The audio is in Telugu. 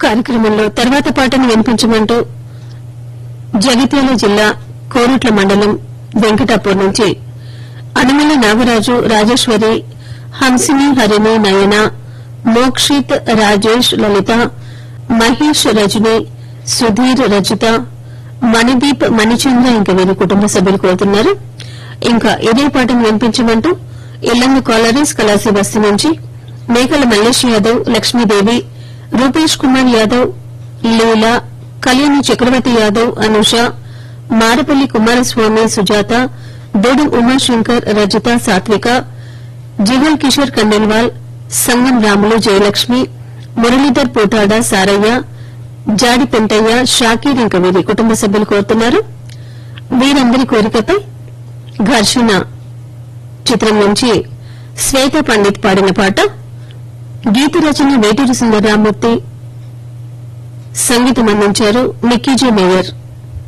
కార్యక్రమంలో తర్వాత పాటను వినిపించమంటూ జగిత్యాల జిల్లా కోరుట్ల మండలం వెంకటాపూర్ నుంచి అనుమల నాగరాజు రాజేశ్వరి హంసిని హరిణి నయన మోక్షిత్ రాజేష్ లలిత మహేష్ రజని సుధీర్ రజిత మణిదీప్ మణిచంద్ర ఇంకా వీరి కుటుంబ సభ్యులు కోరుతున్నారు ఇంకా ఇదే పాటను వినిపించమంటూ ఇల్లందు కాలరీస్ కళాసి బస్తి నుంచి మేకల మల్లేష్ యాదవ్ లక్ష్మీదేవి రూపేష్ కుమార్ యాదవ్ లీలా కళ్యాణి చక్రవర్తి యాదవ్ అనుష మారపల్లి కుమారస్వామి సుజాత దూడం ఉమాశంకర్ రజిత సాత్విక జిగల్ కిషోర్ కండెల్వాల్ సంగం రాములు జయలక్ష్మి మురళీధర్ పోటాడ సారయ్య జాడి పెంటయ్య షాకీర్ ఇంకా వీరి కుటుంబ సభ్యులు కోరుతున్నారు వీరందరి కోరికపై ఘర్షణ చిత్రం నుంచి శ్వేత పండిత్ పాడిన పాట గీత రచన వేటూరి సుందరరామూర్తి సంగీతం అందించారు మిక్కీజీ మేయర్